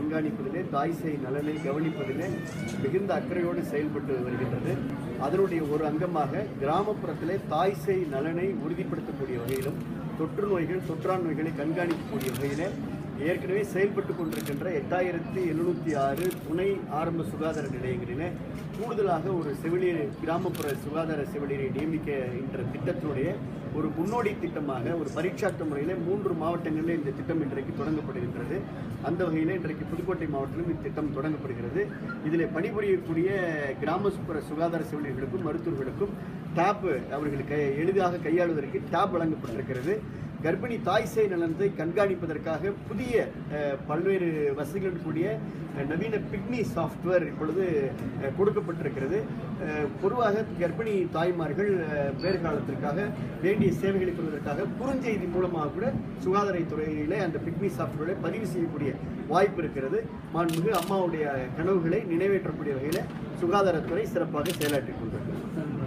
கண்காணிப்பதிலே தாய் சேய் நலனை கவனிப்பதிலே மிகுந்த அக்கறையோடு செயல்பட்டு வருகின்றது அதனுடைய ஒரு அங்கமாக கிராமப்புறத்திலே தாய் சேய் நலனை உறுதிப்படுத்தக்கூடிய வகையிலும் தொற்று நோய்கள் தொற்றா நோய்களை கண்காணிக்கக்கூடிய வகையிலே ஏற்கனவே செயல்பட்டு கொண்டிருக்கின்ற எட்டாயிரத்தி எழுநூற்றி ஆறு துணை ஆரம்ப சுகாதார நிலையங்களிலே கூடுதலாக ஒரு செவிலியர் கிராமப்புற சுகாதார செவிலியரை நியமிக்க என்ற திட்டத்தினுடைய ஒரு முன்னோடி திட்டமாக ஒரு பரீட்சார்த்த முறையில் மூன்று மாவட்டங்களில் இந்த திட்டம் இன்றைக்கு தொடங்கப்படுகின்றது அந்த வகையில் இன்றைக்கு புதுக்கோட்டை மாவட்டத்திலும் இத்திட்டம் தொடங்கப்படுகிறது இதில் பணிபுரியக்கூடிய கிராமப்புற சுகாதார செவிலியர்களுக்கும் மருத்துவர்களுக்கும் டேப் அவர்களுக்கு எளிதாக கையாளுவதற்கு டேப் வழங்கப்பட்டிருக்கிறது கர்ப்பிணி தாய் சேய் நலனத்தை கண்காணிப்பதற்காக புதிய அஹ், பல்வேறு வசதிகளுடன் கூடிய அஹ், நவீன பிக்னி சாஃப்ட்வேர் இப்பொழுது அஹ், கொடுக்கப்பட்டிருக்கிறது அஹ், பொதுவாக கர்ப்பிணி தாய்மார்கள் அஹ், பேறுகாலத்திற்காக வேண்டிய சேவைகளை பெறுவதற்காக குறுஞ்செய்தி மூலமாக கூட சுகாதாரத்துறையிலே அந்த பிக்னி சாஃப்ட்வேரை பதிவு செய்யக்கூடிய வாய்ப்பு இருக்கிறது மாண்புமிகு அம்மாவுடைய கனவுகளை நிறைவேற்றக்கூடிய வகையில் சுகாதாரத்துறை சிறப்பாக செயலாற்றிக் கொண்டிருக்கிறது